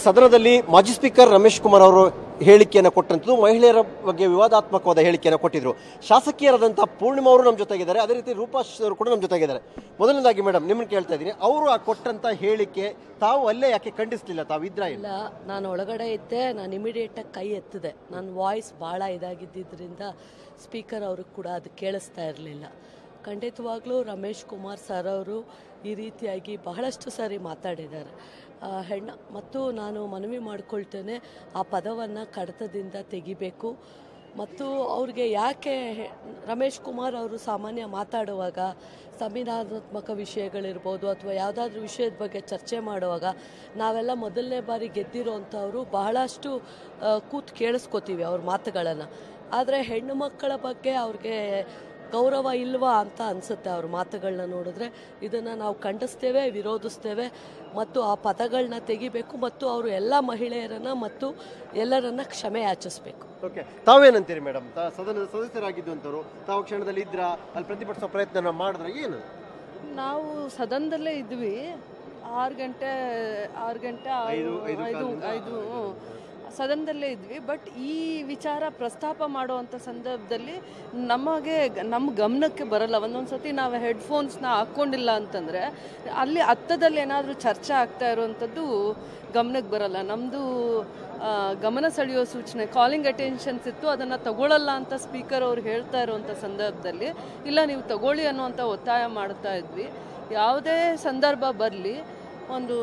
ಸದನದಲ್ಲಿ ಮಾಜಿ ಸ್ಪೀಕರ್ ರಮೇಶ್ ಕುಮಾರ್ ಅವರು ಹೇಳಿಕೆಯನ್ನು ಕೊಟ್ಟಂಥದ್ದು ಮಹಿಳೆಯರ ಬಗ್ಗೆ ವಿವಾದಾತ್ಮಕವಾದ ಹೇಳಿಕೆಯನ್ನು ಕೊಟ್ಟಿದ್ರು ಶಾಸಕಿಯರಾದಂಥ ಪೂರ್ಣಿಮಾ ಅವರು ನಮ್ಮ ಜೊತೆಗಿದ್ದಾರೆ ಅದೇ ರೀತಿ ರೂಪಾ ಅವರು ಕೂಡ ನಮ್ಮ ಜೊತೆಗಿದ್ದಾರೆ ಮೊದಲನೇದಾಗಿ ಮೇಡಮ್ ನಿಮ್ಮನ್ನು ಕೇಳ್ತಾ ಇದ್ದೀನಿ ಅವರು ಆ ಕೊಟ್ಟಂತ ಹೇಳಿಕೆ ತಾವು ಅಲ್ಲೇ ಯಾಕೆ ಖಂಡಿಸಲಿಲ್ಲ ತಾವು ಇದ್ರ ಇಲ್ಲ ಇಲ್ಲ ನಾನು ಒಳಗಡೆ ಇದ್ದೆ ನಾನು ಇಮಿಡಿಯೇಟಾಗಿ ಕೈ ಎತ್ತಿದೆ ನನ್ನ ವಾಯ್ಸ್ ಭಾಳ ಇದಾಗಿದ್ದರಿಂದ ಸ್ಪೀಕರ್ ಅವ್ರಿಗೆ ಕೂಡ ಅದು ಕೇಳಿಸ್ತಾ ಇರಲಿಲ್ಲ ಖಂಡಿತವಾಗ್ಲೂ ರಮೇಶ್ ಕುಮಾರ್ ಸರ್ ಅವರು ಈ ರೀತಿಯಾಗಿ ಬಹಳಷ್ಟು ಸಾರಿ ಮಾತಾಡಿದ್ದಾರೆ ಆ, ಹೆಣ್ಣ ಮತ್ತು ನಾನು ಮನವಿ ಮಾಡ್ಕೊಳ್ತೇನೆ ಆ ಪದವನ್ನು ಕಡತದಿಂದ ತೆಗಿಬೇಕು ಮತ್ತು ಅವ್ರಿಗೆ ಯಾಕೆ ಹೆ- ರಮೇಶ್ ಕುಮಾರ್ ಅವರು ಸಾಮಾನ್ಯ ಮಾತಾಡುವಾಗ ಸಂವಿಧಾನಾತ್ಮಕ ವಿಷಯಗಳಿರ್ಬೋದು ಅಥವಾ ಯಾವುದಾದ್ರೂ ವಿಷಯದ ಬಗ್ಗೆ ಚರ್ಚೆ ಮಾಡುವಾಗ ನಾವೆಲ್ಲ ಮೊದಲನೇ ಬಾರಿ ಗೆದ್ದಿರೋಂಥವ್ರು ಬಹಳಷ್ಟು ಆ, ಕೂತ್ ಕೇಳಿಸ್ಕೋತೀವಿ ಅವ್ರ ಮಾತುಗಳನ್ನು ಆದರೆ ಹೆಣ್ಣು ಮಕ್ಕಳ ಬಗ್ಗೆ ಅವ್ರಿಗೆ ಗೌರವ ಇಲ್ವಾ ಅಂತ ಅನಿಸುತ್ತೆ ಅವ್ರ ಮಾತುಗಳನ್ನ ನೋಡಿದ್ರೆ ಇದನ್ನು ನಾವು ಖಂಡಿಸ್ತೇವೆ ವಿರೋಧಿಸ್ತೇವೆ ಮತ್ತು ಆ ಪದಗಳನ್ನ ತೆಗಿಬೇಕು ಮತ್ತು ಅವರು ಎಲ್ಲ ಮಹಿಳೆಯರನ್ನ ಮತ್ತು ಎಲ್ಲರನ್ನ ಕ್ಷಮೆ ಯಾಚಿಸಬೇಕು ಓಕೆ ತಾವೇನಂತೀರಿ ಮೇಡಮ್ ಸದನದ ಸದಸ್ಯರಾಗಿದ್ದು ಅಂತವರು ತಾವು ಕ್ಷಣದಲ್ಲಿ ಇದ್ರ ಅಲ್ಲಿ ಪ್ರತಿಭಟಿಸೋ ಪ್ರಯತ್ನ ಮಾಡಿದ್ರೆ ಏನು ನಾವು ಸದನದಲ್ಲೇ ಇದ್ವಿ ಆರು ಗಂಟೆ ಆರು ಗಂಟೆ ಆರು- ಐದು- ಐದು ಐದು ಕಾಲಿಂದ ಐದು ಹ್ಮ್. ಸದನದಲ್ಲೇ ಇದ್ವಿ ಬಟ್ ಈ ವಿಚಾರ ಪ್ರಸ್ತಾಪ ಮಾಡುವಂಥ ಸಂದರ್ಭದಲ್ಲಿ ನಮಗೆ ಗ- ನಮ್ಮ ಗಮನಕ್ಕೆ ಬರಲ್ಲ ಒಂದೊಂದು ಸತಿ ನಾವು ಹೆಡ್ಫೋನ್ಸ್ನ ಹಾಕ್ಕೊಂಡಿಲ್ಲ ಅಂತಂದರೆ ಅಲ್ಲಿ ಹತ್ತದಲ್ಲಿ ಏನಾದರೂ ಚರ್ಚೆ ಆಗ್ತಾ ಇರುವಂಥದ್ದು ಗಮನಕ್ಕೆ ಬರಲ್ಲ ನಮ್ಮದು ಗಮನ ಸೆಳೆಯೋ ಸೂಚನೆ ಕಾಲಿಂಗ್ ಅಟೆನ್ಷನ್ಸ್ ಇತ್ತು ಅದನ್ನು ತಗೊಳ್ಳಲ್ಲ ಅಂತ ಸ್ಪೀಕರ್ ಅವ್ರು ಹೇಳ್ತಾ ಇರುವಂಥ ಸಂದರ್ಭದಲ್ಲಿ ಇಲ್ಲ ನೀವು ತಗೊಳ್ಳಿ ಅನ್ನುವಂಥ ಒತ್ತಾಯ ಮಾಡ್ತಾ ಇದ್ವಿ ಯಾವುದೇ ಸಂದರ್ಭ ಬರಲಿ ಒಂದು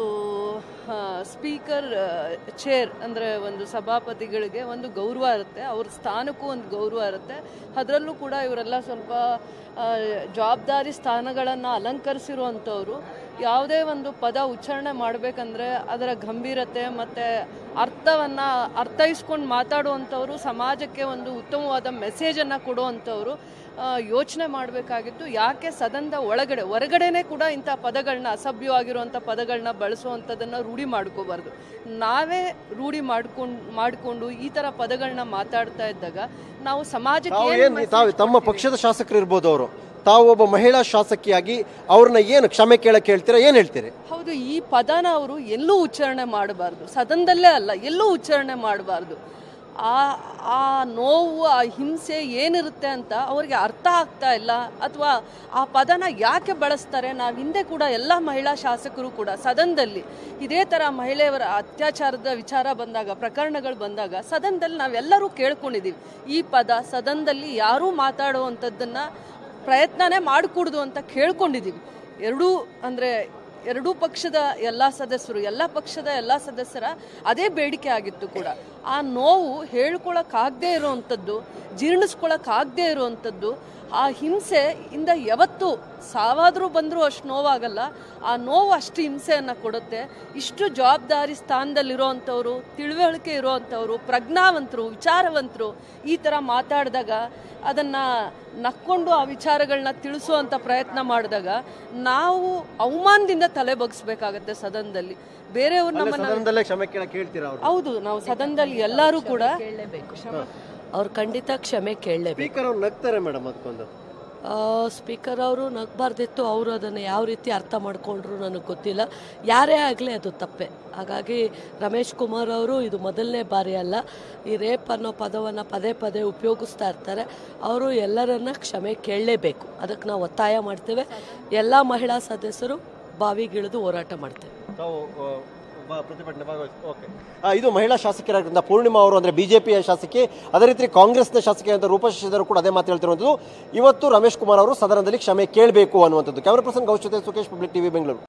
ಸ್ಪೀಕರ್ ಚೇರ್ ಅಂದರೆ ಒಂದು ಸಭಾಪತಿಗಳಿಗೆ ಒಂದು ಗೌರವ ಇರುತ್ತೆ ಅವ್ರ ಸ್ಥಾನಕ್ಕೂ ಒಂದು ಗೌರವ ಇರುತ್ತೆ ಅದರಲ್ಲೂ ಕೂಡ ಇವರೆಲ್ಲ ಸ್ವಲ್ಪ ಆ, ಜವಾಬ್ದಾರಿ ಸ್ಥಾನಗಳನ್ನು ಅಲಂಕರಿಸಿರುವಂಥವ್ರು ಯಾವುದೇ ಒಂದು ಪದ ಉಚ್ಚಾರಣೆ ಮಾಡಬೇಕಂದ್ರೆ ಅದರ ಗಂಭೀರತೆ ಮತ್ತು ಅರ್ಥವನ್ನು ಅರ್ಥೈಸ್ಕೊಂಡು ಮಾತಾಡುವಂಥವ್ರು ಸಮಾಜಕ್ಕೆ ಒಂದು ಉತ್ತಮವಾದ ಮೆಸೇಜನ್ನು ಕೊಡುವಂಥವ್ರು ಯೋಚನೆ ಮಾಡಬೇಕಾಗಿತ್ತು ಯಾಕೆ ಸದನದ ಒಳಗಡೆ ಹೊರಗಡೆನೆ ಕೂಡ ಇಂಥ ಪದಗಳನ್ನ ಅಸಭ್ಯವಾಗಿರುವಂಥ ಪದಗಳನ್ನ ಬಳಸುವಂಥದ್ದನ್ನು ರೂಢಿ ಮಾಡ್ಕೋಬಾರ್ದು ನಾವೇ ರೂಢಿ ಮಾಡ್ಕೊಂಡು ಮಾಡಿಕೊಂಡು ಈ ಥರ ಪದಗಳನ್ನ ಮಾತಾಡ್ತಾ ಇದ್ದಾಗ ನಾವು ಸಮಾಜಕ್ಕೆ ತಾವು ಏನ್ ಏನ್ message ತಾವು ತಮ್ಮ ಕೊಡ್ತೀವಿ? ಪಕ್ಷದ ಶಾಸಕರು ಇರ್ಬೋದು ಅವರು ತಾವು ಒಬ್ಬ ಮಹಿಳಾ ಶಾಸಕಿಯಾಗಿ ಅವ್ರನ್ನ ಏನು ಕ್ಷಮೆ ಕೇಳಕ್ ಹೇಳ್ತೀರಾ ಏನ್ ಹೇಳ್ತೀರಿ ಹೌದು ಈ ಪದನ ಅವರು ಎಲ್ಲೂ ಉಚ್ಚಾರಣೆ ಮಾಡಬಾರ್ದು ಸದನದಲ್ಲೇ ಅಲ್ಲ ಎಲ್ಲೂ ಉಚ್ಚಾರಣೆ ಮಾಡಬಾರ್ದು ಆ ಆ ನೋವು ಆ ಹಿಂಸೆ ಏನಿರುತ್ತೆ ಅಂತ ಅವ್ರಿಗೆ ಅರ್ಥ ಆಗ್ತಾ ಇಲ್ಲ ಅಥವಾ ಆ ಪದನ ಯಾಕೆ ಬಳಸ್ತಾರೆ ನಾವು ಹಿಂದೆ ಕೂಡ ಎಲ್ಲ ಮಹಿಳಾ ಶಾಸಕರು ಕೂಡ ಸದನದಲ್ಲಿ ಇದೇ ಥರ ಮಹಿಳೆಯರ ಅತ್ಯಾಚಾರದ ವಿಚಾರ ಬಂದಾಗ ಪ್ರಕರಣಗಳು ಬಂದಾಗ ಸದನದಲ್ಲಿ ನಾವೆಲ್ಲರೂ ಕೇಳ್ಕೊಂಡಿದ್ದೀವಿ ಈ ಪದ ಸದನದಲ್ಲಿ ಯಾರೂ ಮಾತಾಡುವಂಥದ್ದನ್ನು ಪ್ರಯತ್ನನೇ ಮಾಡಿಕೊಡುದು ಅಂತ ಕೇಳ್ಕೊಂಡಿದ್ದೀವಿ ಎರಡೂ ಅಂದರೆ ಎರಡೂ ಪಕ್ಷದ ಎಲ್ಲ ಸದಸ್ಯರು ಎಲ್ಲ ಪಕ್ಷದ ಎಲ್ಲ ಸದಸ್ಯರ ಅದೇ ಬೇಡಿಕೆ ಆಗಿತ್ತು ಕೂಡ ಆ ನೋವು ಹೇಳ್ಕೊಳಕ್ಕಾಗದೇ ಇರುವಂಥದ್ದು ಜೀರ್ಣಿಸ್ಕೊಳಕ್ಕಾಗದೇ ಇರುವಂಥದ್ದು ಆ ಹಿಂಸೆ ಇಂದ ಯಾವತ್ತು ಸಾವಾದರೂ ಬಂದರೂ ಅಷ್ಟು ನೋವಾಗಲ್ಲ ಆ ನೋವು ಅಷ್ಟು ಹಿಂಸೆಯನ್ನು ಕೊಡುತ್ತೆ ಇಷ್ಟು ಜವಾಬ್ದಾರಿ ಸ್ಥಾನದಲ್ಲಿರೋವಂಥವ್ರು ತಿಳುವಳಿಕೆ ಇರೋವಂಥವ್ರು ಪ್ರಜ್ಞಾವಂತರು ವಿಚಾರವಂತರು ಈ ಥರ ಮಾತಾಡಿದಾಗ ಅದನ್ನು ನಕ್ಕೊಂಡು ಆ ವಿಚಾರಗಳನ್ನ ತಿಳಿಸುವಂಥ ಪ್ರಯತ್ನ ಮಾಡಿದಾಗ ನಾವು ಅವಮಾನದಿಂದ ತಲೆ ಬಗ್ಸ್ಬೇಕಾಗತ್ತೆ ಸದನದಲ್ಲಿ ಬೇರೆಯವ್ರು ಅಲ್ಲೇ ನಮ್ಮನ್ನ ಸದನದಲ್ಲೇ ಕ್ಷಮೆ ಕೇಳಕ್ ಹೇಳ್ತೀರಾ ಅವ್ರು ಹೌದು ನಾವು ಸದನದಲ್ಲಿ ಎಲ್ಲರೂ ಕೂಡ ಕೇಳಲೇಬೇಕು ಅವ್ರು ಖಂಡಿತ ಕ್ಷಮೆ ಕೇಳಲೇಬೇಕು ಸ್ಪೀಕರ್ ಅವ್ರು ನಗ್ತಾರೆ ಮೇಡಮ್ ಅದಕ್ಕೊಂದು ಸ್ಪೀಕರ್ ಅವರು ನಗಬಾರ್ದಿತ್ತು ಅವರು ಅದನ್ನು ಯಾವ ರೀತಿ ಅರ್ಥ ಮಾಡ್ಕೊಂಡ್ರು ನನಗೆ ಗೊತ್ತಿಲ್ಲ ಯಾರೇ ಆಗಲಿ ಅದು ತಪ್ಪೆ ಹಾಗಾಗಿ ರಮೇಶ್ ಕುಮಾರ್ ಅವರು ಇದು ಮೊದಲನೇ ಬಾರಿ ಅಲ್ಲ ಈ ರೇಪ್ ಅನ್ನೋ ಪದವನ್ನು ಪದೇ ಪದೇ ಉಪಯೋಗಿಸ್ತಾ ಇರ್ತಾರೆ ಅವರು ಎಲ್ಲರನ್ನ ಕ್ಷಮೆ ಕೇಳಲೇಬೇಕು ಅದಕ್ಕೆ ನಾವು ಒತ್ತಾಯ ಮಾಡ್ತೇವೆ ಎಲ್ಲ ಮಹಿಳಾ ಸದಸ್ಯರು ಬಾವಿಗಿಳಿದು ಹೋರಾಟ ಮಾಡ್ತೇವೆ ತಾವು ಆ, ಒಬ್ಬ ಪ್ರತಿಭಟನೆ ಭಾಗವಹಿಸಿ ಓಕೆ ಇದು ಮಹಿಳಾ ಶಾಸಕಿಯಾಗಿದ್ದ ಪೂರ್ಣಿಮಾ ಅವರು ಅಂದ್ರೆ ಬಿಜೆಪಿಯ ಶಾಸಕಿ ಅದೇ ರೀತಿ ಕಾಂಗ್ರೆಸ್ನ ಶಾಸಕಿ ಅಂತ ರೂಪಾ ಶಶಿಧರ್ ಕೂಡ ಅದೇ ಮಾತು ಹೇಳ್ತಿರುವಂಥದ್ದು ಇವತ್ತು ರಮೇಶ್ ಕುಮಾರ್ ಅವರು ಸದನದಲ್ಲಿ ಕ್ಷಮೆ ಕೇಳಬೇಕು ಅನ್ನುವಂಥದ್ದು ಕ್ಯಾಮರಾ ಪರ್ಸನ್ ಗೌಶತೆ ಸುಖೇಶ್ ಪಬ್ಲಿಕ್ ಟಿವಿ ಬೆಂಗಳೂರು